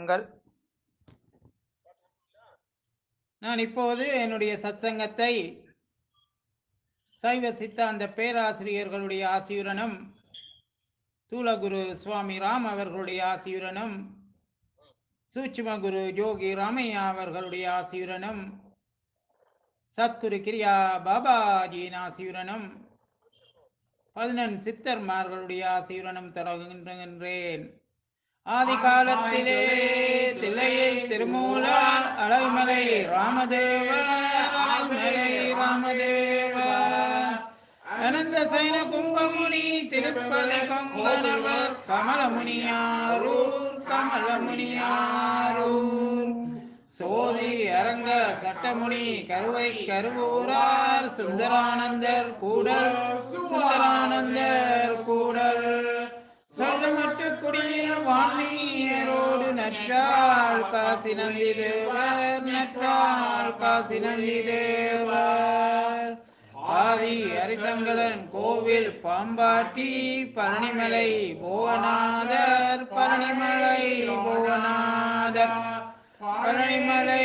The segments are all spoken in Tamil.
வாருங்கள் நான் இப்போது என்னுடைய சத்சங்கத்தை சைவ சித்தாந்த பேராசிரியர்களுடைய ஆசியுடனும் தூலகுரு சுவாமி ராம் அவர்களுடைய ஆசியுடனும் சூட்சுமகுரு யோகி ராமையா அவர்களுடைய ஆசியுடனும் சத்குரு கிரியா பாபாஜியின் ஆசியுடனும் பதினெண் சித்தர்மார்களுடைய ஆசியுடனும் தொடங்குகின்றேன் ஆதி காலத்திலே தில்லையில் திருமூலா அழகுமலை ராமதேவ அழகுமலை ராமதேவ அனந்த சைன கும்பமுனி திருப்பதி கங்கணவர் கமலமுனியாரூர் கமலமுனியாரூர் சோதி அரங்க சட்டமுனி கருவை கருவூரார் சுந்தரானந்தர் கூடல் சுந்தரானந்தர் கூடல் சொல்லமட்டு குடிய வான்மீரோடு நற்றாள் காசி நந்தி தேவர் நற்றாள் காசி நந்தி தேவர் ஆதி ஹரிசங்கரன் கோவில் பாம்பாட்டி பழனிமலை புவனாதர் பழனிமலை புவனாதர் பழனிமலை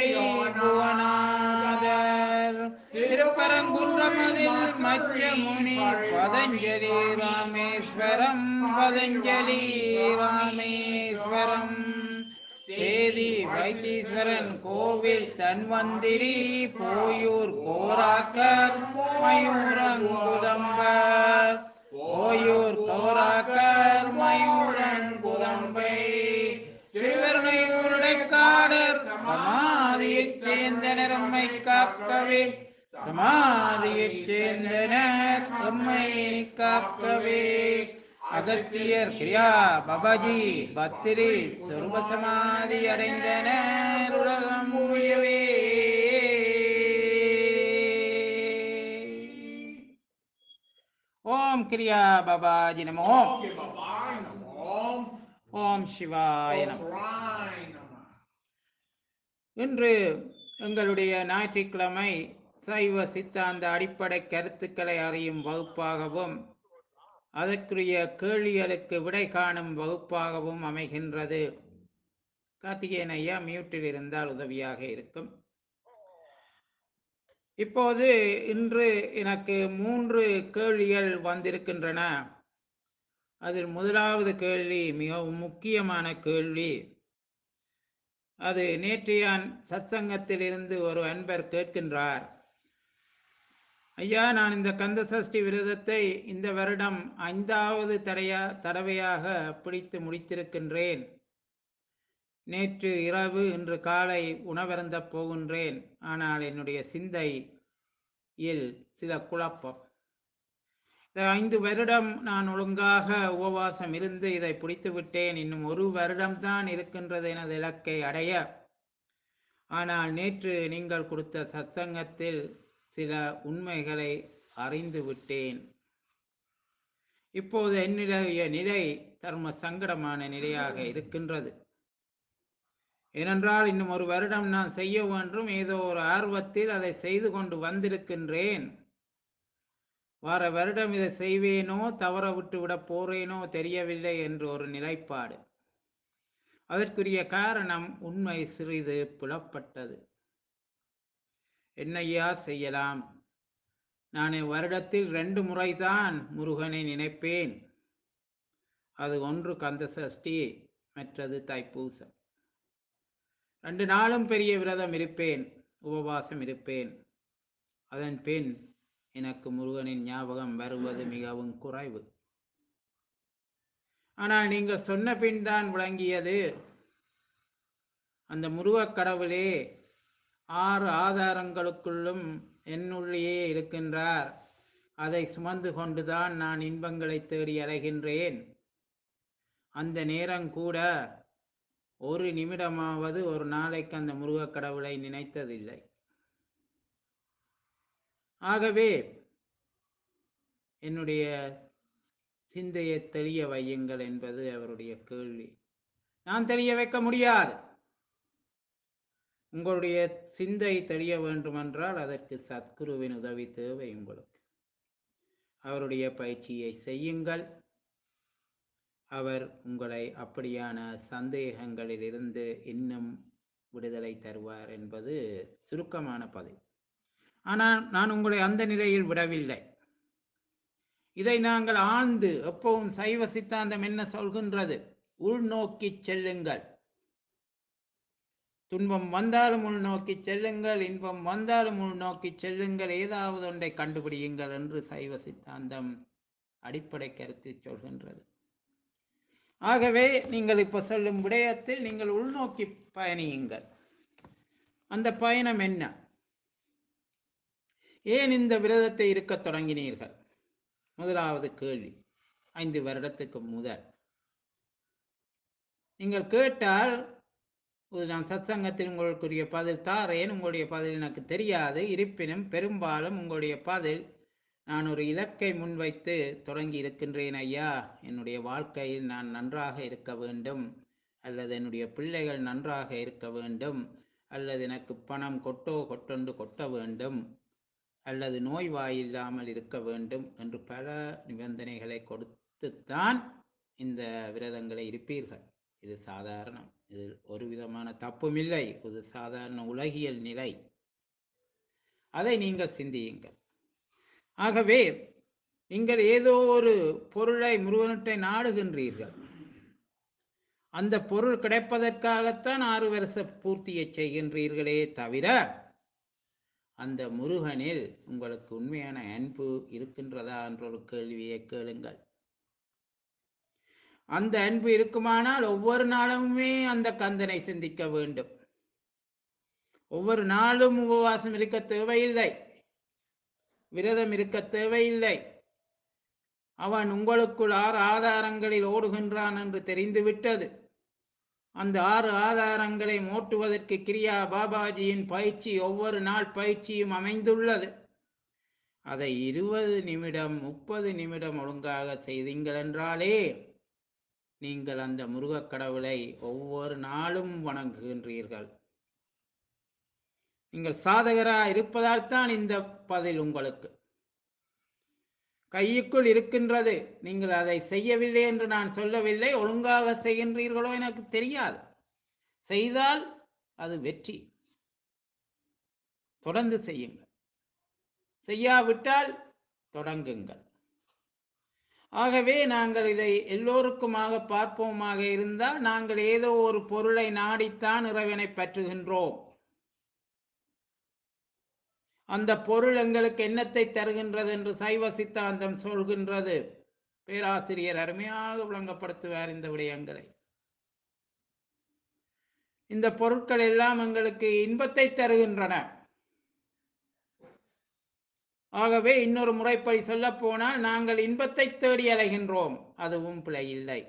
புவனாதர் திருப்பரங்குன்றமதில் மச்ச முனி பதஞ்சலி ராமேஸ்வரம் பதஞ்சலி ராமேஸ்வரம் சேதி வைத்தீஸ்வரன் கோவில் தன்வந்திரி போயூர் கோராக்கர் மயூரங்குதம்பர் போயூர் கோராக்கர் மயூரங்குதம்பை திருவருணையூருடைக்காடர் சமாதியைச் சேர்ந்தனர் அம்மை காக்கவே சமாதியைச் சேர்ந்தனர் அம்மை காக்கவே அகஸ்தியர் கிரியா பபாஜி பத்திரி சொர்வ சமாதி அடைந்தனர் உலகம் முயவே ஓம் கிரியா பபாஜி நமோ Okay, bye-bye, namo. ஓம் சிவாய நமோ Offline, namo. இன்று எங்களுடைய ஞாயிற்றுக்கிழமை சைவ சித்தாந்த அடிப்படை கருத்துக்களை அறியும் வகுப்பாகவும் அதற்குரிய கேள்விகளுக்கு விடை காணும் வகுப்பாகவும் அமைகின்றது கார்த்திகேயன் ஐயா மியூட்டில் இருந்தால் உதவியாக இருக்கும் இப்போது இன்று எனக்கு மூன்று கேள்விகள் வந்திருக்கின்றன அதில் முதலாவது கேள்வி மிகவும் முக்கியமான கேள்வி அது நேற்றையான் சத்சங்கத்திலிருந்து ஒரு அன்பர் கேட்கின்றார் ஐயா நான் இந்த கந்த சஷ்டி விரதத்தை இந்த வருடம் ஐந்தாவது தடையா தடவையாக பிடித்து முடித்திருக்கின்றேன் நேற்று இரவு இன்று காலை உணவருந்தப் போகின்றேன் ஆனால் என்னுடைய சிந்தையில் சில குழப்பம் இந்த ஐந்து வருடம் நான் ஒழுங்காக உபவாசம் இருந்து இதை பிடித்து விட்டேன் இன்னும் ஒரு வருடம்தான் இருக்கின்றது எனது இலக்கை அடைய ஆனால் நேற்று நீங்கள் கொடுத்த சத்சங்கத்தில் சில உண்மைகளை அறிந்து விட்டேன் இப்போது என்னுடைய நிலை தர்ம சங்கடமான நிலையாக இருக்கின்றது ஏனென்றால் இன்னும் ஒரு வருடம் நான் செய்ய வேண்டும் ஏதோ ஒரு ஆர்வத்தில் அதை செய்து கொண்டு வந்திருக்கின்றேன் வார வருடம் இதை செய்வேனோ தவற விட்டு விட போறேனோ தெரியவில்லை என்று ஒரு நிலைப்பாடு அதற்குரிய காரணம் உண்மை சிறிது புலப்பட்டது என்னையா செய்யலாம் நான் வருடத்தில் ரெண்டு முறைதான் முருகனை நினைப்பேன் அது ஒன்று கந்த சஷ்டி மற்றது தைப்பூசம் ரெண்டு நாளும் பெரிய விரதம் இருப்பேன் உபவாசம் இருப்பேன் அதன் பின் எனக்கு முருகனின் ஞாபகம் வருவது மிகவும் குறைவு ஆனால் நீங்கள் சொன்ன பின் தான் விளங்கியது அந்த முருகக் கடவுளே ஆறு ஆதாரங்களுக்குள்ளும் என்னுள்ளேயே இருக்கின்றார் அதை சுமந்து கொண்டுதான் நான் இன்பங்களை தேடி அலைகின்றேன் அந்த நேரம் கூட ஒரு நிமிடமாவது ஒரு நாளைக்கு அந்த முருகக் கடவுளை நினைத்ததில்லை ஆகவே என்னுடைய சிந்தையை தெளிய வையுங்கள் என்பது அவருடைய கேள்வி நான் தெளிய வைக்க முடியாது உங்களுடைய சிந்தை தெளிய வேண்டுமென்றால் அதற்கு சத்குருவின் உதவி தேவை உங்களுக்கு அவருடைய பயிற்சியை செய்யுங்கள் அவர் உங்களை அப்படியான சந்தேகங்களிலிருந்து இன்னும் விடுதலை தருவார் என்பது சுருக்கமான பதில் ஆனால் நான் உங்களை அந்த நிலையில் விடவில்லை இதை நாங்கள் ஆழ்ந்து எப்பவும் சைவ சித்தாந்தம் என்ன சொல்கின்றது உள்நோக்கி செல்லுங்கள் துன்பம் வந்தாலும் உள்நோக்கி செல்லுங்கள் இன்பம் வந்தாலும் உள்நோக்கி செல்லுங்கள் ஏதாவது ஒன்றை கண்டுபிடியுங்கள் என்று சைவ சித்தாந்தம் அடிப்படை கருத்து சொல்கின்றது ஆகவே நீங்கள் இப்ப சொல்லும் விடயத்தில் நீங்கள் உள்நோக்கி பயணியுங்கள் அந்த பயணம் என்ன ஏன் இந்த விரதத்தை இருக்கத் தொடங்கினீர்கள் முதலாவது கேள்வி ஐந்து வருடத்துக்கு முதல் நீங்கள் கேட்டால் ஒரு நான் சத்சங்கத்தில் உங்களுக்குரிய பதில் தாரேன் உங்களுடைய பதில் எனக்கு தெரியாது இருப்பினும் பெரும்பாலும் உங்களுடைய பதில் நான் ஒரு இலக்கை முன்வைத்து தொடங்கி இருக்கின்றேன் ஐயா என்னுடைய வாழ்க்கையில் நான் நன்றாக இருக்க வேண்டும் அல்லது என்னுடைய பிள்ளைகள் நன்றாக இருக்க வேண்டும் அல்லது எனக்கு பணம் கொட்டோ கொட்டொன்று கொட்ட வேண்டும் அல்லது நோய்வாயில்லாமல் இருக்க வேண்டும் என்று பல நிபந்தனைகளை கொடுத்துத்தான் இந்த விரதங்களை இருப்பீர்கள் இது சாதாரணம் இதில் ஒரு விதமான தப்பும் இல்லை இது சாதாரண உலகியல் நிலை அதை நீங்கள் சிந்தியுங்கள் ஆகவே நீங்கள் ஏதோ ஒரு பொருளை முருகனிட்டை நாடுகின்றீர்கள் அந்த பொருள் கிடைப்பதற்காகத்தான் ஆறு வருஷ பூர்த்தியை செய்கின்றீர்களே தவிர அந்த முருகனில் உங்களுக்கு உண்மையான அன்பு இருக்கின்றதா என்ற ஒரு கேள்வியை கேளுங்கள் அந்த அன்பு இருக்குமானால் ஒவ்வொரு நாளுமே அந்த கந்தனை சிந்திக்க வேண்டும் ஒவ்வொரு நாளும் உபவாசம் இருக்க தேவையில்லை விரதம் இருக்க தேவையில்லை அவன் உங்களுக்குள் ஆறு ஆதாரங்களில் ஓடுகின்றான் என்று தெரிந்துவிட்டது அந்த ஆறு ஆதாரங்களை மூட்டுவதற்கு கிரியா பாபாஜியின் பயிற்சி ஒவ்வொரு நாள் பயிற்சியும் அமைந்துள்ளது அதை இருபது நிமிடம் முப்பது நிமிடம் ஒழுங்காக செய்தீங்கள் என்றாலே நீங்கள் அந்த முருகக் கடவுளை ஒவ்வொரு நாளும் வணங்குகின்றீர்கள் நீங்கள் சாதகரா இருப்பதால் தான் இந்த பதில் உங்களுக்கு கையுக்குள் இருக்கின்றது நீங்கள் அதை செய்யவில்லை என்று நான் சொல்லவில்லை ஒழுங்காக செய்கின்றீர்களோ எனக்கு தெரியாது செய்தால் அது வெற்றி தொடர்ந்து செய்யுங்கள் செய்யாவிட்டால் தொடங்குங்கள் ஆகவே நாங்கள் இதை எல்லோருக்குமாக பார்ப்போமாக இருந்தால் நாங்கள் ஏதோ ஒரு பொருளை நாடித்தான் இறைவனை பற்றுகின்றோம் அந்த பொருள் எங்களுக்கு என்னத்தை தருகின்றது என்று சைவ சித்தாந்தம் சொல்கின்றது பேராசிரியர் அருமையாக விளங்கப்படுத்துவார் இந்த விடயங்களை இந்த பொருட்கள் எல்லாம் எங்களுக்கு இன்பத்தை தருகின்றன ஆகவே இன்னொரு முறைப்படி சொல்ல போனால் நாங்கள் இன்பத்தை தேடி அலைகின்றோம் அதுவும் பிழை இல்லை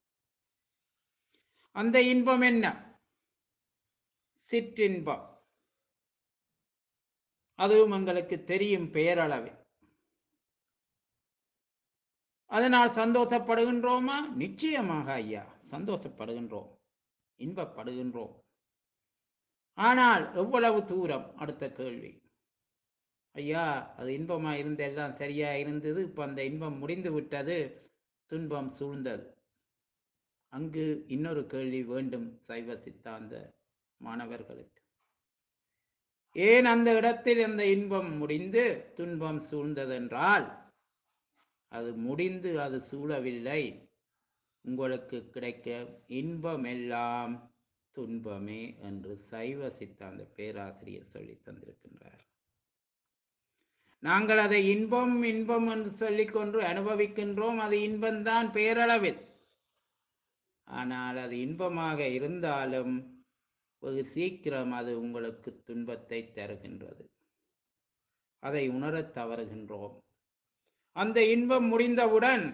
அந்த இன்பம் என்ன சிற்றின்பம் அதுவும் எங்களுக்கு தெரியும் பெயரளவில் அதனால் சந்தோஷப்படுகின்றோமா நிச்சயமாக ஐயா சந்தோஷப்படுகின்றோம் இன்பப்படுகின்றோம் ஆனால் எவ்வளவு தூரம் அடுத்த கேள்வி ஐயா அது இன்பமா இருந்த எல்லாம் சரியா இருந்தது இப்ப அந்த இன்பம் முடிந்து விட்டது துன்பம் சூழ்ந்தது அங்கு இன்னொரு கேள்வி வேண்டும் சைவ சித்தாந்த மாணவர்களுக்கு ஏன் அந்த இடத்தில் அந்த இன்பம் முடிந்து துன்பம் சூழ்ந்ததென்றால் அது முடிந்து அது சூழவில்லை உங்களுக்கு கிடைக்க இன்பம் எல்லாம் துன்பமே என்று சைவ சித்தாந்த பேராசிரியர் சொல்லி தந்திருக்கின்றார் நாங்கள் அதை இன்பம் இன்பம் என்று சொல்லிக்கொண்டு அனுபவிக்கின்றோம் அது இன்பம்தான் பேரளவில் ஆனால் அது இன்பமாக இருந்தாலும் வெகு சீக்கிரம் அது உங்களுக்கு துன்பத்தை தருகின்றது அதை உணரத் தவறுகின்றோம் அந்த இன்பம் முடிந்தவுடன்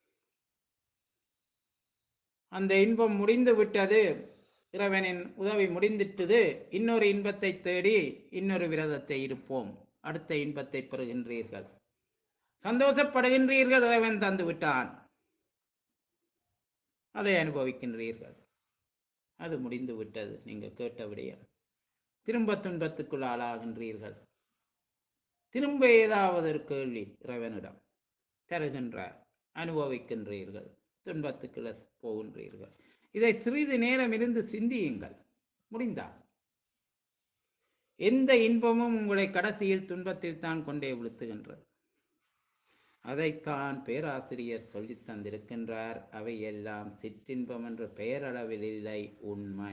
அந்த இன்பம் முடிந்து விட்டது இறைவனின் உதவி முடிந்துட்டது இன்னொரு இன்பத்தை தேடி இன்னொரு விரதத்தை இருப்போம் அடுத்த இன்பத்தை பெறுகின்றீர்கள் சந்தோஷப்படுகின்றீர்கள் இறைவன் தந்து விட்டான் அதை அனுபவிக்கின்றீர்கள் அது முடிந்து விட்டது நீங்கள் கேட்ட விடயம் திரும்ப துன்பத்துக்குள் ஆளாகின்றீர்கள் திரும்ப ஏதாவது ஒரு கேள்வி இறைவனிடம் தருகின்றார் அனுபவிக்கின்றீர்கள் துன்பத்துக்குள்ள போகின்றீர்கள் இதை சிறிது நேரம் இருந்து சிந்தியுங்கள் முடிந்தால் எந்த இன்பமும் உங்களை கடைசியில் துன்பத்தில் தான் கொண்டே விழுத்துகின்றது அதைத்தான் பேராசிரியர் சொல்லித் தந்திருக்கின்றார் அவை எல்லாம் சிற்றின்பம் என்ற பெயரளவில் இல்லை உண்மை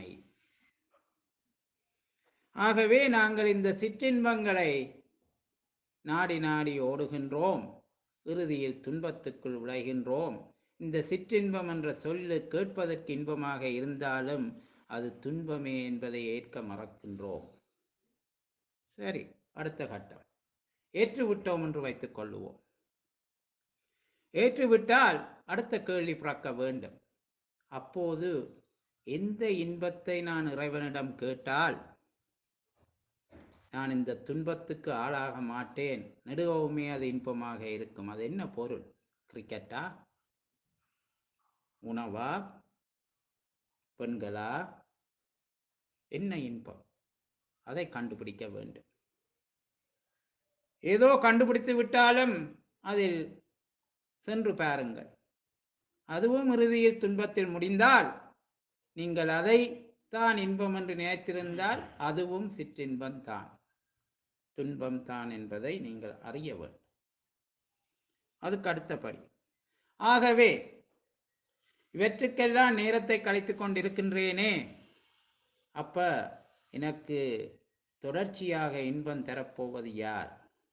ஆகவே நாங்கள் இந்த சிற்றின்பங்களை நாடி நாடி ஓடுகின்றோம் இறுதியில் துன்பத்துக்குள் விளைகின்றோம் இந்த சிற்றின்பம் என்ற சொல்லு கேட்பதற்கு இன்பமாக இருந்தாலும் அது துன்பமே என்பதை ஏற்க மறக்கின்றோம் சரி அடுத்த கட்டம் ஏற்றுவிட்டோம் என்று வைத்துக் கொள்ளுவோம் ஏற்றுவிட்டால் அடுத்த கேள்வி பிறக்க வேண்டும் அப்போது எந்த இன்பத்தை நான் இறைவனிடம் கேட்டால் நான் இந்த துன்பத்துக்கு ஆளாக மாட்டேன் நெடுகவுமே அது இன்பமாக இருக்கும் அது என்ன பொருள் கிரிக்கெட்டா உணவா பெண்களா என்ன இன்பம் அதை கண்டுபிடிக்க வேண்டும் ஏதோ கண்டுபிடித்து விட்டாலும் அதில் சென்று பாருங்கள் அதுவும் இறுதியில் துன்பத்தில் முடிந்தால் நீங்கள் அதை தான் இன்பம் என்று நினைத்திருந்தால் அதுவும் சிற்றின்பம் தான் துன்பம் தான் என்பதை நீங்கள் அறிய வேண்டும் அதுக்கு அடுத்தபடி ஆகவே இவற்றுக்கெல்லாம் நேரத்தை கழித்துக் கொண்டிருக்கின்றேனே அப்ப எனக்கு தொடர்ச்சியாக இன்பம் தரப்போவது யார்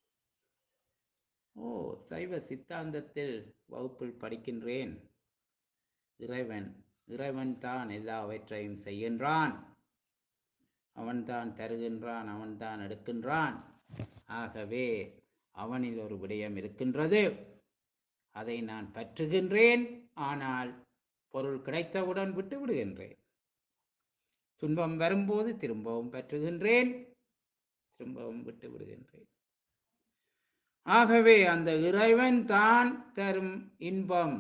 ஓ சைவ சித்தாந்தத்தில் வகுப்பில் படிக்கின்றேன் இறைவன் இறைவன் தான் எல்லாவற்றையும் செய்கின்றான் அவன்தான் தருகின்றான் அவன்தான் எடுக்கின்றான் ஆகவே அவனில் ஒரு விடயம் இருக்கின்றது அதை நான் பற்றுகின்றேன் ஆனால் பொருள் கிடைத்தவுடன் விட்டு விடுகின்றேன் துன்பம் வரும்போது திரும்பவும் பற்றுகின்றேன் திரும்பவும் விட்டு விடுகின்றேன் ஆகவே அந்த இறைவன் தான் தரும் இன்பம்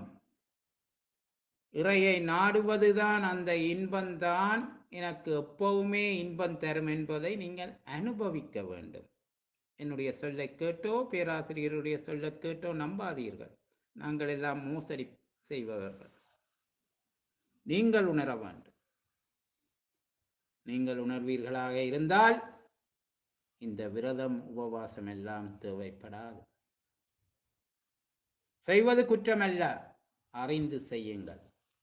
இறையை நாடுவதுதான் அந்த இன்பம்தான் எனக்கு எப்பவுமே இன்பம் தரும் என்பதை நீங்கள் அனுபவிக்க வேண்டும் என்னுடைய சொல்லை கேட்டோ பேராசிரியருடைய சொல்லை கேட்டோ நம்பாதீர்கள் நாங்கள் எல்லாம் மோசடி செய்பவர்கள் நீங்கள் உணர வேண்டும் நீங்கள் உணர்வீர்களாக இருந்தால் இந்த விரதம் உபவாசம் எல்லாம் தேவைப்படாது செய்வது குற்றமல்ல அறிந்து செய்யுங்கள்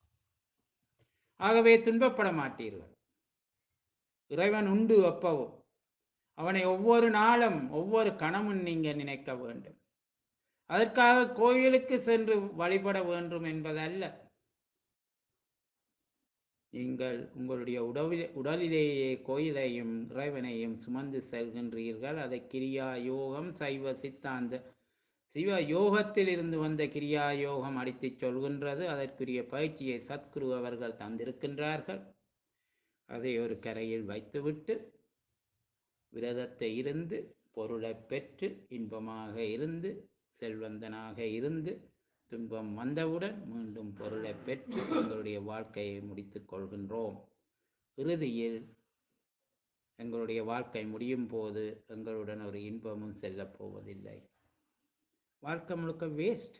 ஆகவே துன்பப்பட மாட்டீர்கள் இறைவன் உண்டு எப்பவும் அவனை ஒவ்வொரு நாளும் ஒவ்வொரு கணமும் நீங்க நினைக்க வேண்டும் அதற்காக கோயிலுக்கு சென்று வழிபட வேண்டும் என்பதல்ல நீங்கள் உங்களுடைய உடவில் உடலிலேயே கோயிலையும் இறைவனையும் சுமந்து செல்கின்றீர்கள் அதை கிரியா யோகம் சைவ சித்தாந்த சிவ யோகத்தில் இருந்து வந்த கிரியா யோகம் அடித்துச் சொல்கின்றது அதற்குரிய பயிற்சியை சத்குரு அவர்கள் தந்திருக்கின்றார்கள் அதை ஒரு கரையில் வைத்துவிட்டு விரதத்தை இருந்து பொருளை பெற்று இன்பமாக இருந்து செல்வந்தனாக இருந்து துன்பம் வந்தவுடன் மீண்டும் பொருளை பெற்று எங்களுடைய வாழ்க்கையை முடித்துக் கொள்கின்றோம் இறுதியில் எங்களுடைய வாழ்க்கை முடியும் போது எங்களுடன் ஒரு இன்பமும் செல்லப் போவதில்லை வாழ்க்கை முழுக்க வேஸ்ட்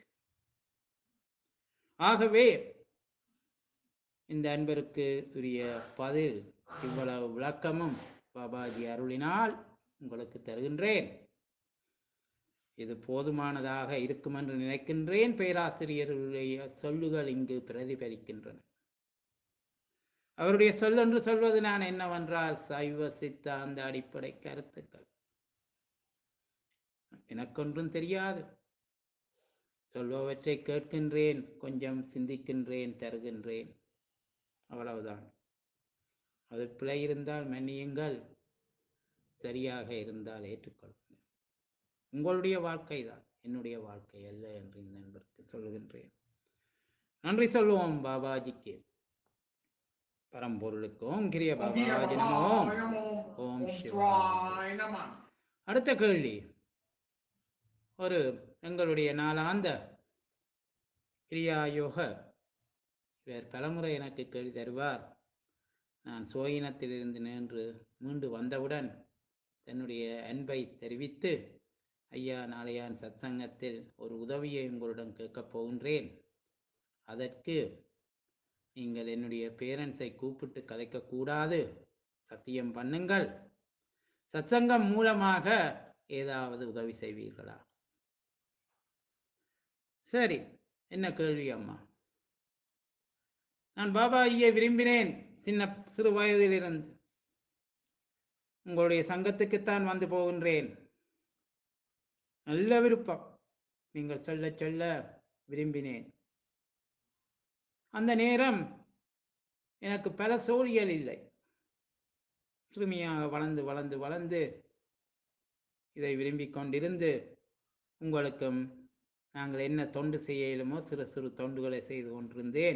ஆகவே இந்த அன்பருக்கு உரிய பதில் இவ்வளவு விளக்கமும் பாபாஜி அருளினால் உங்களுக்கு தருகின்றேன் இது போதுமானதாக இருக்கும் என்று நினைக்கின்றேன் பேராசிரியருடைய சொல்லுகள் இங்கு பிரதிபலிக்கின்றன அவருடைய சொல் என்று சொல்வது நான் என்னவென்றால் சைவ சித்தாந்த அடிப்படை கருத்துக்கள் எனக்கொன்றும் தெரியாது சொல்பவற்றை கேட்கின்றேன் கொஞ்சம் சிந்திக்கின்றேன் தருகின்றேன் அவ்வளவுதான் அது பிழை இருந்தால் மன்னியுங்கள் சரியாக இருந்தால் ஏற்றுக்கொள்ளுங்கள் உங்களுடைய வாழ்க்கை தான் என்னுடைய வாழ்க்கை அல்ல என்று இந்த நண்பருக்கு சொல்லுகின்றேன் நன்றி சொல்லுவோம் பாபாஜிக்கு பரம்பொருளுக்கு ஓம் கிரிய பாபாஜி நமோ ஓம் சிவாய அடுத்த கேள்வி ஒரு எங்களுடைய நாளாந்த கிரியா யோக இவர் பலமுறை எனக்கு கேள்வி தருவார் நான் சோயினத்திலிருந்து நின்று மீண்டு வந்தவுடன் தன்னுடைய அன்பை தெரிவித்து ஐயா நாளையான் சத்சங்கத்தில் ஒரு உதவியை உங்களிடம் கேட்கப் போகின்றேன் அதற்கு நீங்கள் என்னுடைய பேரண்ட்ஸை கூப்பிட்டு கதைக்கக்கூடாது சத்தியம் பண்ணுங்கள் சத்சங்கம் மூலமாக ஏதாவது உதவி செய்வீர்களா சரி என்ன கேள்வி அம்மா நான் பாபாஜியை விரும்பினேன் சின்ன சிறு வயதிலிருந்து உங்களுடைய சங்கத்துக்குத்தான் வந்து போகின்றேன் நல்ல விருப்பம் நீங்கள் சொல்ல சொல்ல விரும்பினேன் அந்த நேரம் எனக்கு பல சோழியல் இல்லை சிறுமியாக வளர்ந்து வளர்ந்து வளர்ந்து இதை விரும்பிக் கொண்டிருந்து உங்களுக்கும் நாங்கள் என்ன தொண்டு செய்ய இயலுமோ சிறு சிறு தொண்டுகளை செய்து கொண்டிருந்தேன்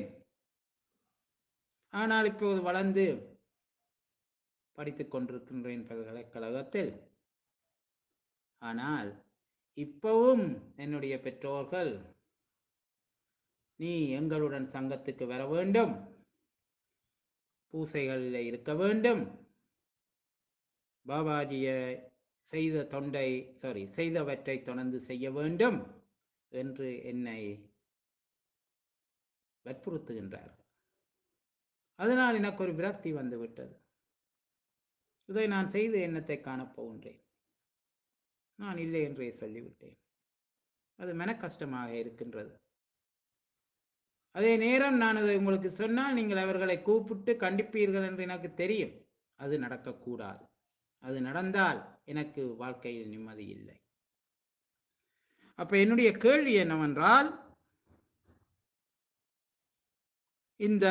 ஆனால் இப்போது வளர்ந்து படித்துக் கொண்டிருக்கின்றேன் பல்கலைக்கழகத்தில் ஆனால் இப்பவும் என்னுடைய பெற்றோர்கள் நீ எங்களுடன் சங்கத்துக்கு வர வேண்டும் பூசைகளில் இருக்க வேண்டும் பாபாஜியை செய்த தொண்டை சாரி செய்தவற்றை தொடர்ந்து செய்ய வேண்டும் என்று என்னை வற்புறுத்துகின்றார்கள் அதனால் எனக்கு ஒரு விரக்தி வந்து விட்டது இதை நான் செய்து எண்ணத்தை காணப்போகின்றேன் நான் இல்லை என்றே சொல்லிவிட்டேன் அது மன கஷ்டமாக இருக்கின்றது அதே நேரம் நான் அதை உங்களுக்கு சொன்னால் நீங்கள் அவர்களை கூப்பிட்டு கண்டிப்பீர்கள் என்று எனக்கு தெரியும் அது நடக்கக்கூடாது அது நடந்தால் எனக்கு வாழ்க்கையில் நிம்மதி இல்லை அப்ப என்னுடைய கேள்வி என்னவென்றால் இந்த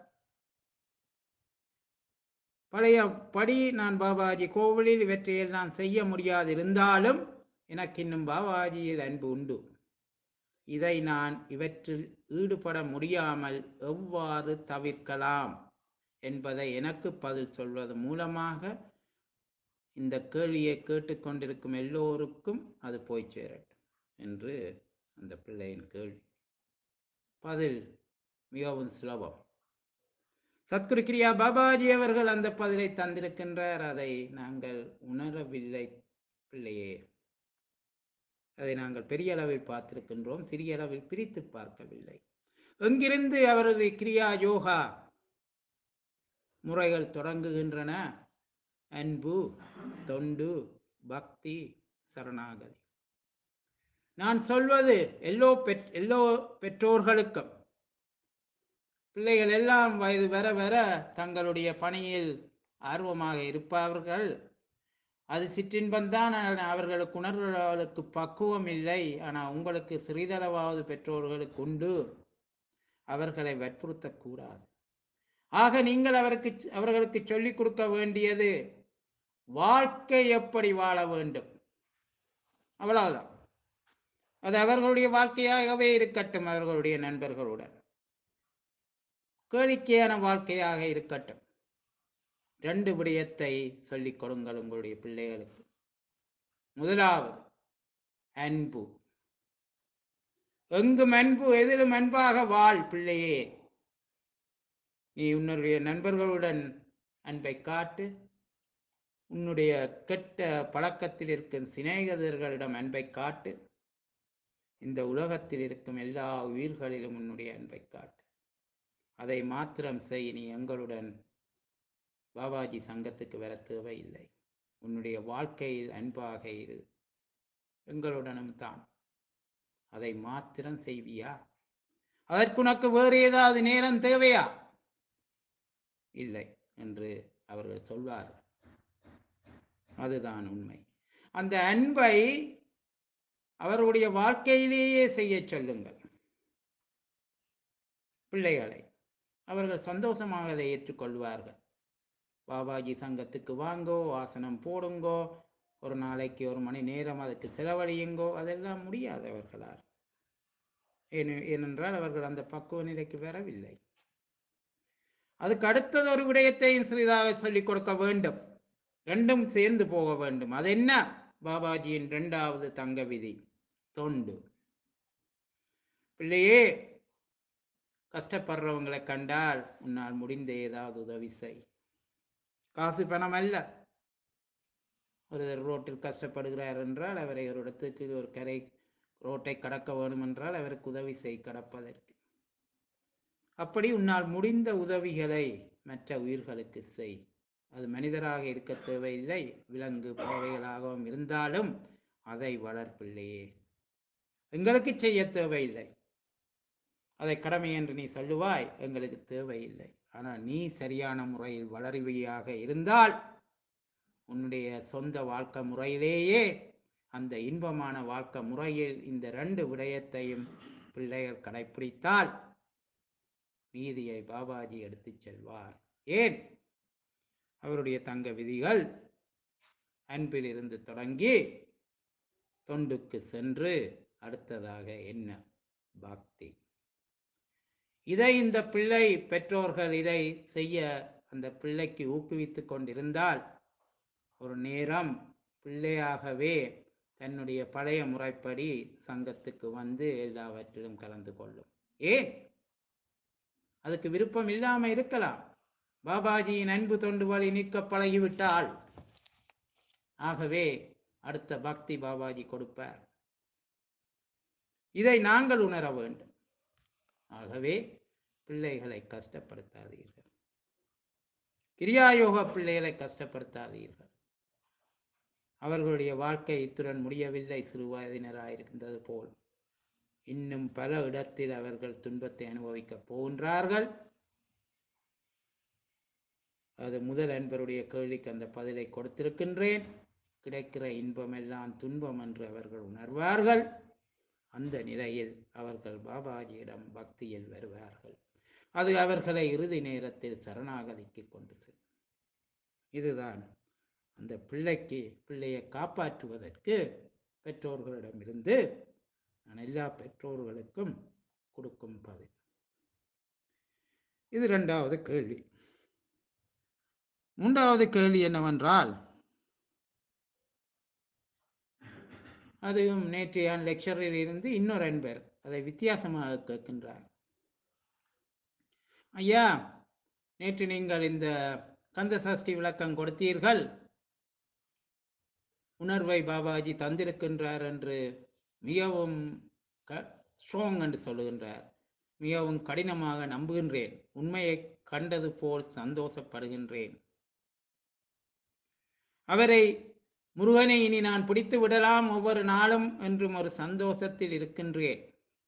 பழைய படி நான் பாபாஜி கோவிலில் இவற்றையில் நான் செய்ய முடியாது இருந்தாலும் எனக்கு இன்னும் பாபாஜியில் அன்பு உண்டு இதை நான் இவற்றில் ஈடுபட முடியாமல் எவ்வாறு தவிர்க்கலாம் என்பதை எனக்கு பதில் சொல்வது மூலமாக இந்த கேள்வியை கேட்டுக்கொண்டிருக்கும் எல்லோருக்கும் அது போய் சேரட்டும் என்று அந்த பிள்ளையின் கேள்வி பதில் மிகவும் சுலபம் சத்குரு கிரியா பாபாஜி அவர்கள் அந்த பதிலை தந்திருக்கின்றார் அதை நாங்கள் உணரவில்லை பிள்ளையே அதை நாங்கள் பெரிய அளவில் பார்த்திருக்கின்றோம் சிறிய அளவில் பிரித்து பார்க்கவில்லை எங்கிருந்து அவரது கிரியா யோகா முறைகள் தொடங்குகின்றன அன்பு தொண்டு பக்தி சரணாகதி நான் சொல்வது எல்லோ பெற் எல்லோ பெற்றோர்களுக்கும் பிள்ளைகள் எல்லாம் வயது வர வர தங்களுடைய பணியில் ஆர்வமாக இருப்பவர்கள் அது சிற்றின்பந்தான் ஆனா அவர்களுக்கு உணர்வுகளுக்கு பக்குவம் இல்லை ஆனால் உங்களுக்கு சிறிதளவாவது பெற்றோர்களுக்கு உண்டு அவர்களை வற்புறுத்தக்கூடாது ஆக நீங்கள் அவருக்கு அவர்களுக்கு சொல்லிக் கொடுக்க வேண்டியது வாழ்க்கை எப்படி வாழ வேண்டும் அவ்வளவுதான் அது அவர்களுடைய வாழ்க்கையாகவே இருக்கட்டும் அவர்களுடைய நண்பர்களுடன் கேளிக்கையான வாழ்க்கையாக இருக்கட்டும் ரெண்டு விடயத்தை சொல்லிக் கொடுங்கள் உங்களுடைய பிள்ளைகளுக்கு முதலாவது அன்பு எங்கும் அன்பு எதிலும் அன்பாக வாழ் பிள்ளையே நீ உன்னுடைய நண்பர்களுடன் அன்பை காட்டு உன்னுடைய கெட்ட பழக்கத்தில் இருக்கும் சிநேகிதர்களிடம் அன்பை காட்டு இந்த உலகத்தில் இருக்கும் எல்லா உயிர்களிலும் உன்னுடைய அன்பை காட்டு அதை மாத்திரம் செய் நீ எங்களுடன் பாபாஜி சங்கத்துக்கு வர தேவையில்லை உன்னுடைய வாழ்க்கையில் அன்பாக இரு எங்களுடனும் தான் அதை மாத்திரம் செய்வியா அதற்கு உனக்கு வேறு ஏதாவது நேரம் தேவையா இல்லை என்று அவர்கள் சொல்வார்கள் அதுதான் உண்மை அந்த அன்பை அவருடைய வாழ்க்கையிலேயே செய்ய சொல்லுங்கள் பிள்ளைகளை அவர்கள் சந்தோஷமாக அதை ஏற்றுக்கொள்வார்கள் பாபாஜி சங்கத்துக்கு வாங்கோ ஆசனம் போடுங்கோ ஒரு நாளைக்கு ஒரு மணி நேரம் அதுக்கு செலவழியுங்கோ அதெல்லாம் முடியாது அவர்களால் ஏனெ- ஏனென்றால் அவர்கள் அந்த பக்குவ நிலைக்கு வரவில்லை அதுக்கு அடுத்தது ஒரு விடயத்தையும் சிறிதாக சொல்லிக் கொடுக்க வேண்டும் ரெண்டும் சேர்ந்து போக வேண்டும் அது என்ன பாபாஜியின் இரண்டாவது தங்க விதி தொண்டு பிள்ளையே கஷ்டப்படுறவங்களை கண்டால் உன்னால் முடிந்த ஏதாவது உதவி செய் காசு பணம் அல்ல ஒருவர் ரோட்டில் கஷ்டப்படுகிறார் என்றால் அவரை ஒரு இடத்துக்கு ஒரு கரை ரோட்டை கடக்க வேண்டும் என்றால் அவருக்கு உதவி செய் கடப்பதற்கு அப்படி உன்னால் முடிந்த உதவிகளை மற்ற உயிர்களுக்கு செய் அது மனிதராக இருக்க தேவையில்லை விலங்கு பறவைகளாகவும் இருந்தாலும் அதை வளர்ப்பில்லையே எங்களுக்கு செய்ய தேவையில்லை அதை கடமை என்று நீ சொல்லுவாய் எங்களுக்கு தேவையில்லை ஆனால் நீ சரியான முறையில் வளருவியாக இருந்தால் உன்னுடைய சொந்த வாழ்க்கை முறையிலேயே அந்த இன்பமான வாழ்க்கை முறையில் இந்த ரெண்டு விடயத்தையும் பிள்ளைகள் கடைப்பிடித்தால் மீதியை பாபாஜி எடுத்துச் செல்வார் ஏன் அவருடைய தங்க விதிகள் அன்பிலிருந்து தொடங்கி தொண்டுக்கு சென்று அடுத்ததாக என்ன பக்தி இதை இந்த பிள்ளை பெற்றோர்கள் இதை செய்ய அந்த பிள்ளைக்கு ஊக்குவித்துக் கொண்டிருந்தால் ஒரு நேரம் பிள்ளையாகவே தன்னுடைய பழைய முறைப்படி சங்கத்துக்கு வந்து எல்லாவற்றிலும் கலந்து கொள்ளும் ஏன் அதுக்கு விருப்பம் இல்லாம இருக்கலாம் பாபாஜியின் அன்பு தொண்டு வழி நிற்க பழகிவிட்டால் ஆகவே அடுத்த பக்தி பாபாஜி கொடுப்பார் இதை நாங்கள் உணர வேண்டும் ஆகவே பிள்ளைகளை கஷ்டப்படுத்தாதீர்கள் கிரியாயோக பிள்ளைகளை கஷ்டப்படுத்தாதீர்கள் அவர்களுடைய வாழ்க்கை இத்துடன் முடியவில்லை சிறு வயதினராயிருந்தது போல் இன்னும் பல இடத்தில் அவர்கள் துன்பத்தை அனுபவிக்கப் போகின்றார்கள் அது முதல் அன்பருடைய கேள்விக்கு அந்த பதிலை கொடுத்திருக்கின்றேன் கிடைக்கிற இன்பமெல்லாம் துன்பம் என்று அவர்கள் உணர்வார்கள் அந்த நிலையில் அவர்கள் பாபாஜியிடம் பக்தியில் வருவார்கள் அது அவர்களை இறுதி நேரத்தில் சரணாகதிக்கு கொண்டு செல்லும் இதுதான் அந்த பிள்ளைக்கு பிள்ளையை காப்பாற்றுவதற்கு பெற்றோர்களிடமிருந்து நான் எல்லா பெற்றோர்களுக்கும் கொடுக்கும் பதில் இது இரண்டாவது கேள்வி மூன்றாவது கேள்வி என்னவென்றால் அதுவும் நேற்றைய லெக்சரில் இருந்து இன்னொரு அன்பர் அதை வித்தியாசமாக கேட்கின்றார் ஐயா நேற்று நீங்கள் இந்த கந்த சஷ்டி விளக்கம் கொடுத்தீர்கள் உணர்வை பாபாஜி தந்திருக்கின்றார் என்று மிகவும் க ஸ்ட்ராங் என்று சொல்லுகின்றார் மிகவும் கடினமாக நம்புகின்றேன் உண்மையை கண்டது போல் சந்தோஷப்படுகின்றேன் அவரை முருகனை இனி நான் பிடித்து விடலாம் ஒவ்வொரு நாளும் என்றும் ஒரு சந்தோஷத்தில் இருக்கின்றேன்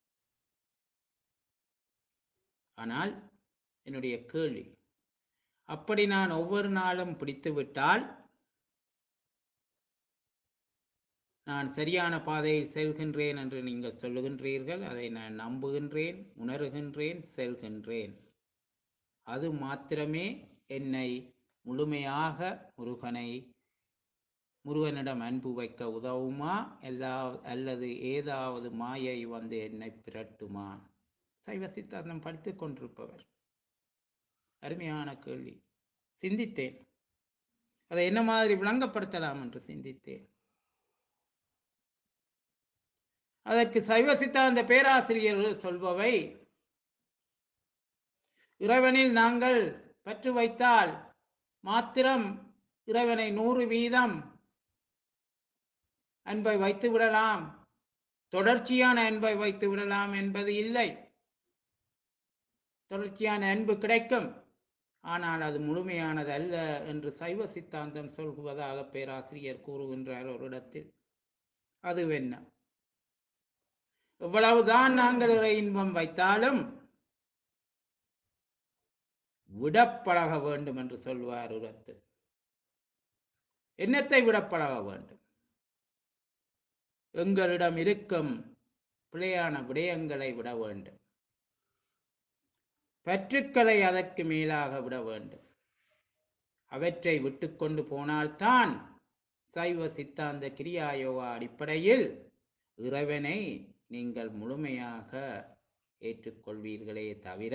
ஆனால் என்னுடைய கேள்வி அப்படி நான் ஒவ்வொரு நாளும் பிடித்து விட்டால் நான் சரியான பாதையில் செல்கின்றேன் என்று நீங்கள் சொல்லுகின்றீர்கள் அதை நான் நம்புகின்றேன் உணர்கின்றேன் செல்கின்றேன் அது மாத்திரமே என்னை முழுமையாக முருகனை முருகனிடம் அன்பு வைக்க உதவுமா எல்லா அல்லது ஏதாவது மாயை வந்து என்னை பிரட்டுமா சைவ சித்தாந்தம் படித்துக் கொண்டிருப்பவர் அருமையான கேள்வி சிந்தித்தேன் அதை என்ன மாதிரி விளங்கப்படுத்தலாம் என்று சிந்தித்தேன் அதற்கு சைவ சித்தாந்த பேராசிரியர்கள் சொல்பவை இறைவனில் நாங்கள் பற்று வைத்தால் மாத்திரம் இறைவனை நூறு வீதம் அன்பை வைத்து விடலாம் தொடர்ச்சியான அன்பை வைத்து விடலாம் என்பது இல்லை தொடர்ச்சியான அன்பு கிடைக்கும் ஆனால் அது முழுமையானது அல்ல என்று சைவ சித்தாந்தம் சொல்வதாக பேராசிரியர் கூறுகின்றார் ஒரு இடத்தில் அது என்ன எவ்வளவுதான் நாங்கள் இறை இன்பம் வைத்தாலும் விடப்பழக வேண்டும் என்று சொல்வார் உரத்து என்னத்தை விடப்பழக வேண்டும் எங்களிடம் இருக்கும் பிழையான விடயங்களை விட வேண்டும் பற்றுக்களை அதற்கு மேலாக விட வேண்டும் அவற்றை விட்டுக்கொண்டு போனால்தான் சைவ சித்தாந்த கிரியா யோகா அடிப்படையில் இறைவனை நீங்கள் முழுமையாக ஏற்றுக்கொள்வீர்களே தவிர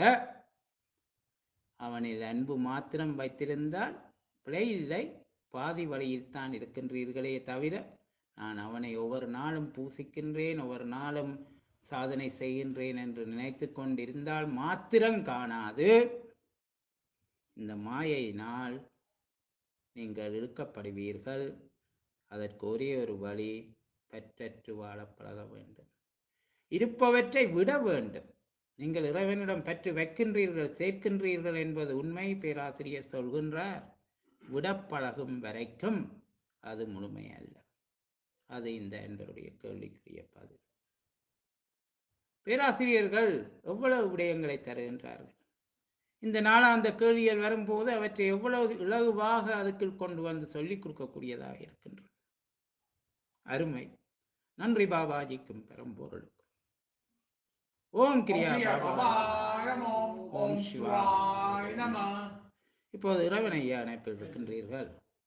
அவனில் அன்பு மாத்திரம் வைத்திருந்தால் பிழை இல்லை பாதி வழியில் தான் இருக்கின்றீர்களே தவிர நான் அவனை ஒவ்வொரு நாளும் பூசிக்கின்றேன் ஒவ்வொரு நாளும் சாதனை செய்கின்றேன் என்று நினைத்து கொண்டிருந்தால் மாத்திரம் காணாது இந்த மாயையினால் நீங்கள் இழுக்கப்படுவீர்கள் அதற்கு ஒரே ஒரு வழி பற்றற்று வாழ பழக வேண்டும் இருப்பவற்றை விட வேண்டும் நீங்கள் இறைவனிடம் பற்று வைக்கின்றீர்கள் சேர்க்கின்றீர்கள் என்பது உண்மை பேராசிரியர் சொல்கின்றார் விடப்பழகும் வரைக்கும் அது முழுமை அல்ல அது இந்த என்பருடைய கேள்விக்குரிய பதில் பேராசிரியர்கள் எவ்வளவு விடயங்களை தருகின்றார்கள் இந்த நாளாந்த கேள்விகள் வரும்போது அவற்றை எவ்வளவு இலகுவாக அதுக்குள் கொண்டு வந்து சொல்லிக் கொடுக்கக்கூடியதாக இருக்கின்றது அருமை நன்றி பாபாஜிக்கும் பெரும்பொருளுக்கும் ஓம் கிரியா Om Kriya Baba Babaya Namo. Om Shivaya Namah. இப்போது இறைவன் ஐயா இணைப்பில் இருக்கின்றீர்கள்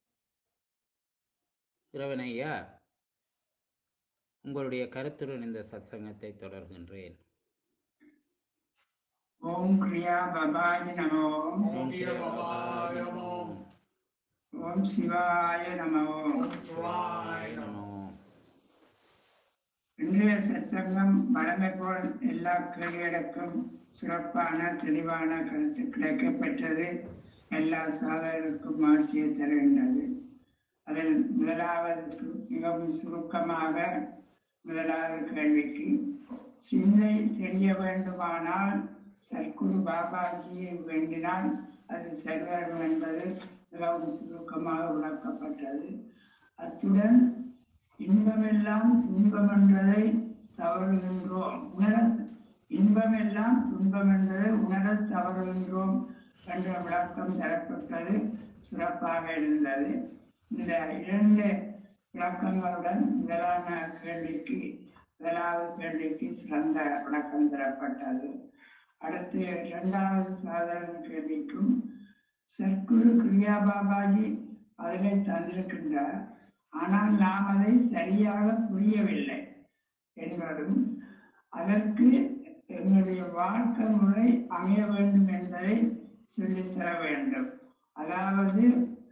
இறைவன் ஐயா உங்களுடைய கருத்துடன் இந்த சத்சங்கத்தை தொடர்கின்றேன் ஓம் கிரியா பபாஜி நமோ Om Kriya Babaya Namo. ஓம் சிவாய நமோ Om Shivaya Namo. நமோ இன்றைய சத்சங்கம் வழமை போல் எல்லா கேள்விகளுக்கும் சிறப்பான தெளிவான கருத்து கிடைக்கப்பெற்றது எல்லா சாதகருக்கும் ஆட்சியை தருகின்றது அதில் முதலாவதற்கு மிகவும் சுருக்கமாக முதலாவது கேள்விக்கு சிந்தை தெரிய வேண்டுமானால் சர்க்குரு பாபாஜியை வேண்டினால் அது செல்வரும் என்பது மிகவும் சுருக்கமாக விளக்கப்பட்டது அத்துடன் இன்பமெல்லாம் துன்பம் என்பதை தவறுகின்றோம் உணர இன்பமெல்லாம் துன்பம் என்பதை உணரத் தவறுகின்றோம் என்ற விளக்கம் தரப்பட்டது சிறப்பாக இருந்தது இந்த இரண்டு விளக்கங்களுடன் முதலான கேள்விக்கு முதலாவது கேள்விக்கு சிறந்த விளக்கம் தரப்பட்டது அடுத்து இரண்டாவது சாதாரண கேள்விக்கும் சர்க்குரு கிரியா பாபாஜி பதிலை தந்திருக்கின்றார் ஆனால் நாம் அதை சரியாக புரியவில்லை என்பதும் அதற்கு எங்களுடைய வாழ்க்கை முறை அமைய வேண்டும் என்பதை சொல்லித்தர வேண்டும் அதாவது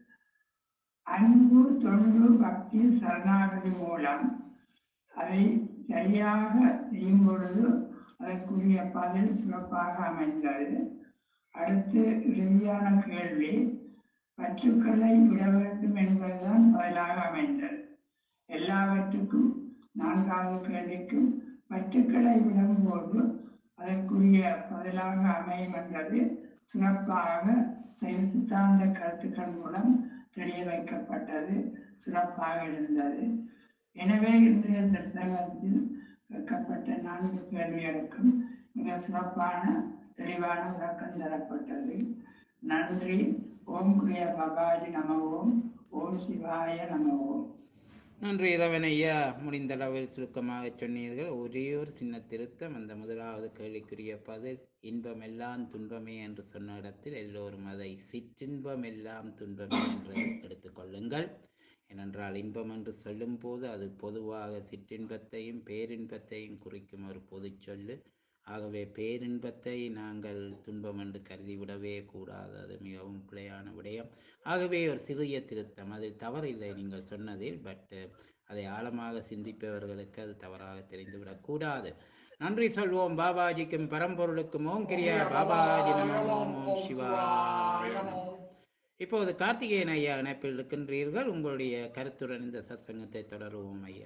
அன்பு தொண்டு பக்தி சரணாகதி மூலம் அதை சரியாக செய்யும் பொழுது அதற்குரிய பதில் சிறப்பாக அமைந்தது அடுத்து இறுதியான கேள்வி பற்றுக்களை விட வேண்டும் என்பதுதான் பதிலாக அமைந்தது எல்லாவற்றுக்கும் நான்காவது கேள்விக்கும் பற்றுக்களை விடும்போது அதற்குரிய பதிலாக அமையும் என்பது சிறப்பாக சைவ சித்தாந்த கருத்துக்கள் மூலம் தெரிய வைக்கப்பட்டது சிறப்பாக இருந்தது எனவே இன்றைய சற்சங்கத்தில் கேட்கப்பட்ட நான்கு கேள்விகளுக்கும் மிக சிறப்பான தெளிவான விளக்கம் தரப்பட்டது நன்றி ஓம் கிரிய பபாஜி நம ஓம் ஓம் சிவாய நம ஓம் நன்றி இறைவன் ஐயா முடிந்த அளவில் சுருக்கமாக சொன்னீர்கள் ஒரே ஒரு சின்ன திருத்தம் அந்த முதலாவது கேள்விக்குரிய பதில் இன்பம் எல்லாம் துன்பமே என்று சொன்ன இடத்தில் எல்லோரும் அதை சிற்றின்பம் எல்லாம் துன்பமே என்று எடுத்துக்கொள்ளுங்கள் ஏனென்றால் இன்பம் என்று சொல்லும்போது அது பொதுவாக சிற்றின்பத்தையும் பேரின்பத்தையும் குறிக்கும் ஒரு பொதுச் சொல்லு ஆகவே பேரின்பத்தை நாங்கள் துன்பம் என்று கருதிவிடவே கூடாது அது மிகவும் பிழையான விடயம் ஆகவே ஒரு சிறிய திருத்தம் அதில் தவறில்லை நீங்கள் சொன்னதில் பட் அதை ஆழமாக சிந்திப்பவர்களுக்கு அது தவறாக தெரிந்துவிடக் கூடாது நன்றி சொல்வோம் பாபாஜிக்கும் பரம்பொருளுக்கும் ஓம் கிரியா பாபாஜி நமோ ஓம் ஓம் சிவாய நமோ. இப்போது கார்த்திகேயன் ஐயா இணைப்பில் இருக்கின்றீர்கள் உங்களுடைய கருத்துடன் இந்த சத்சங்கத்தை தொடருவோம் ஐயா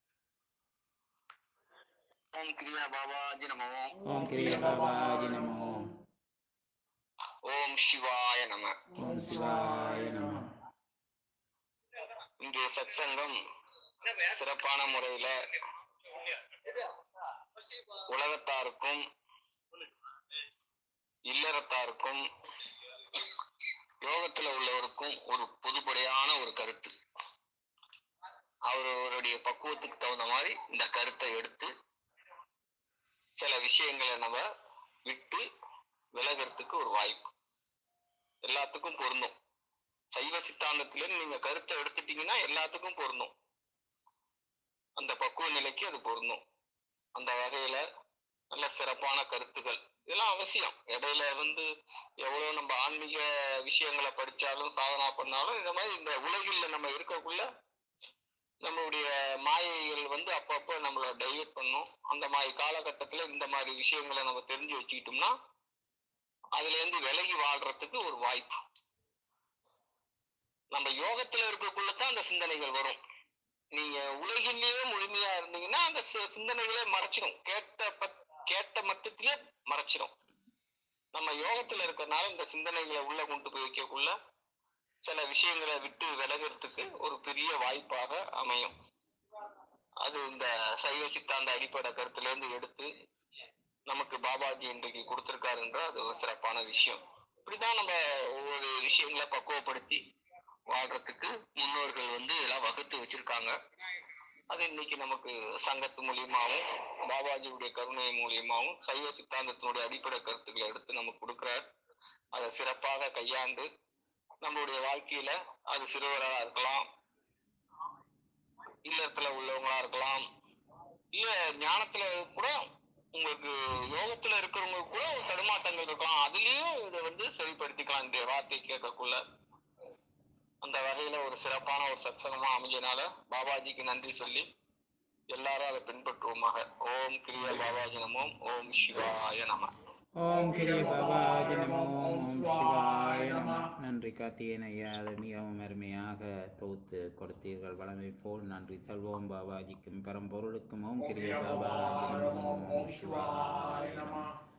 ஓம் கிரியா பாபாஜி நமோ ஓம் கிரியா பாபாஜி நமோ ஓம் சிவாய நம ஓம் சிவாய நமோ இன்றைய சத்சங்கம் சிறப்பான முறையில உலகத்தாருக்கும் இல்லறத்தாருக்கும் யோகத்துல உள்ளவருக்கும் ஒரு பொதுப்படையான ஒரு கருத்து அவரவருடைய பக்குவத்துக்கு தகுந்த மாதிரி இந்த கருத்தை எடுத்து சில விஷயங்களை நம்ம விட்டு விலகிறதுக்கு ஒரு வாய்ப்பு எல்லாத்துக்கும் பொருந்தும் சைவ சித்தாந்தத்தில நீங்க கருத்தை எடுத்துட்டீங்கன்னா எல்லாத்துக்கும் பொருந்தும் அந்த பக்குவ நிலைக்கு அது பொருந்தும் அந்த வகையில நல்ல சிறப்பான கருத்துக்கள் இதெல்லாம் அவசியம் இடையில வந்து எவ்வளவு நம்ம ஆன்மீக விஷயங்களை படிச்சாலும் சாதனா பண்ணாலும் இந்த மாதிரி இந்த உலகில் நம்ம இருக்கக்குள்ள நம்மளுடைய மாயைகள் வந்து அப்பப்போ நம்மளை டைவர்ட் பண்ணும் அந்த மாதிரி காலகட்டத்துல இந்த மாதிரி விஷயங்களை நம்ம தெரிஞ்சு வச்சுக்கிட்டோம்னா அதுல இருந்து விலகி வாழ்றதுக்கு ஒரு வாய்ப்பு நம்ம யோகத்துல இருக்கக்குள்ளதான் அந்த சிந்தனைகள் வரும் நீங்க உலகிலேயே முழுமையா இருந்தீங்கன்னா அந்த சி- சிந்தனைகளே மறைச்சிடும் கேட்ட பத்- கேட்ட மட்டத்திலே மறைச்சிரும் நம்ம யோகத்துல இருக்கறனால இந்த சிந்தனைகளை உள்ள கொண்டு போய் வைக்கக்குள்ள சில விஷயங்களை விட்டு விலகிறதுக்கு ஒரு பெரிய வாய்ப்பாக அமையும் அது இந்த சைவ சித்தாந்த அடிப்படை கருத்துல இருந்து எடுத்து நமக்கு பாபாஜி இன்றைக்கு கொடுத்திருக்காருன்ற அது ஒரு சிறப்பான விஷயம் இப்படிதான் நம்ம ஒவ்வொரு விஷயங்களை பக்குவப்படுத்தி வாழ்றதுக்கு முன்னோர்கள் வந்து இதெல்லாம் வகுத்து வச்சிருக்காங்க அது இன்னைக்கு நமக்கு சங்கத்து மூலியமாவும் பாபாஜியுடைய கருணை மூலியமாவும் சைவ சித்தாந்தத்தினுடைய அடிப்படை கருத்துக்களை எடுத்து நமக்கு கொடுக்கிறார் அதை சிறப்பாக கையாண்டு நம்மளுடைய வாழ்க்கையில அது சிறுவரா இருக்கலாம் இல்லறத்துல உள்ளவங்களா இருக்கலாம் இல்ல ஞானத்துல கூட உங்களுக்கு யோகத்துல இருக்கிறவங்களுக்கு கூட ஒரு தடுமாட்டங்கள் இருக்கலாம் அதுலயும் இதை வந்து சரிப்படுத்திக்கலாம் இந்த வார்த்தை கேட்கக்குள்ள அந்த வகையில ஒரு சிறப்பான ஒரு சத்சங்கமா அமைஞ்சனால பாபாஜிக்கு நன்றி சொல்லி எல்லாரும் அதை பின்பற்றுவோமாக ஓம் கிரிய பாபாஜி நமோம் ஓம் சிவாய நம ஓம் கிரிய பாபாஜி நமோ ஓம் சிவாய நம நன்றி கார்த்திகேயன் ஐயா அதை மிகவும் அருமையாக தொகுத்து கொடுத்தீர்கள் வளமை போல் நன்றி செல்வோம் பாபாஜிக்கும் பரம்பொருளுக்கும் ஓம் கிரிய பாபாஜி நமோ ஓம் சிவாய நம